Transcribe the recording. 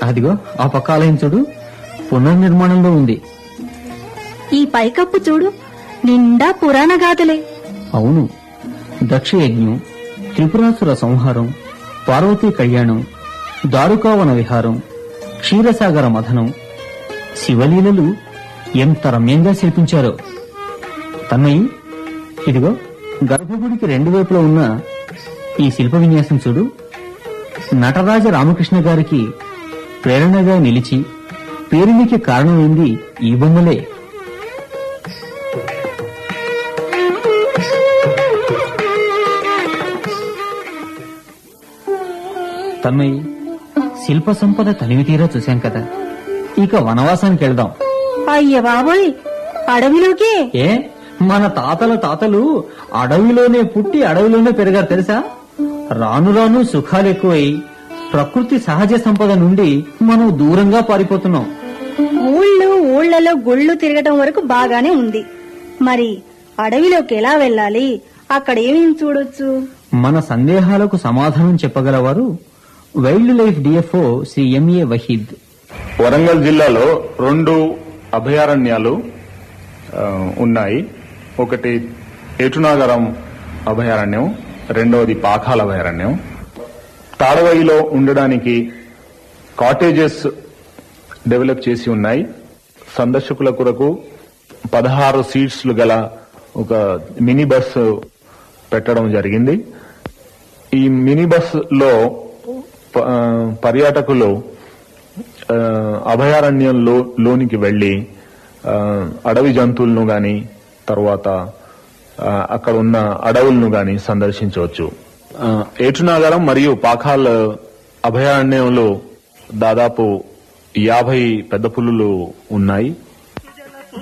అదిగో ఆ పక్క ఆలయం చూడు పునర్నిర్మాణంలో ఉంది ఈ పైకప్పు చూడు నిండా పురాణ గాథలే అవును దక్ష యజ్ఞం త్రిపురాసుర సంహారం పార్వతీ కళ్యాణం దారుకావన విహారం క్షీరసాగర మథనం శివలీలలు ఎంత రమ్యంగా శిల్పించారో తన్నయ్య ఇదిగో గర్భగుడికి రెండు వైపులా ఉన్న ఈ శిల్ప విన్యాసం చూడు నటరాజ రామకృష్ణ గారికి ప్రేరణగా నిలిచి పేరునికి కారణమైంది ఈ బొమ్మలే తమ్మయ్య శిల్ప సంపద తనివి తీరా చూశాం కదా ఇక వనవాసానికి వెళ్దాం అయ్య బాబోయ్ అడవిలోకే ఏ మన తాతల తాతలు అడవిలోనే పుట్టి అడవిలోనే పెరిగారు తెలుసా రాను రాను సుఖాలు ఎక్కువై ప్రకృతి సహజ సంపద నుండి మనం దూరంగా పారిపోతున్నాం ఊళ్ళు ఊళ్ళలో గుళ్ళు తిరగటం వరకు బాగానే ఉంది మరి అడవిలోకి ఎలా వెళ్ళాలి అక్కడ ఏమేమి చూడొచ్చు మన సందేహాలకు సమాధానం చెప్పగలవారు wild life DFO Shri M A Waheed Warangal జిల్లాలో రెండు అభయారణ్యాలు ఆ, ఉన్నాయి ఒకటి ఏటునాగరం అభయారణ్యం రెండవది పాఖాల అభయారణ్యం తాడవయిలో ఉండడానికి కాటేజెస్ డెవలప్ చేసి ఉన్నాయి సందర్శకుల కొరకు పదహారు సీట్స్లు గల ఒక మినీ బస్సు పెట్టడం జరిగింది ఈ మినీ బస్ లో ప- ఆ, పర్యాటకులు ఆ, అభయారణ్యంలో లోనికి వెళ్లి ఆ, అడవి జంతువులను గాని తర్వాత ఆ, అక్కడ ఉన్న అడవులను గాని సందర్శించవచ్చు ఆ, ఏటునాగరం మరియు పాఖాల్ అభయారణ్యంలో దాదాపు యాభై పెద్ద పులులు ఉన్నాయి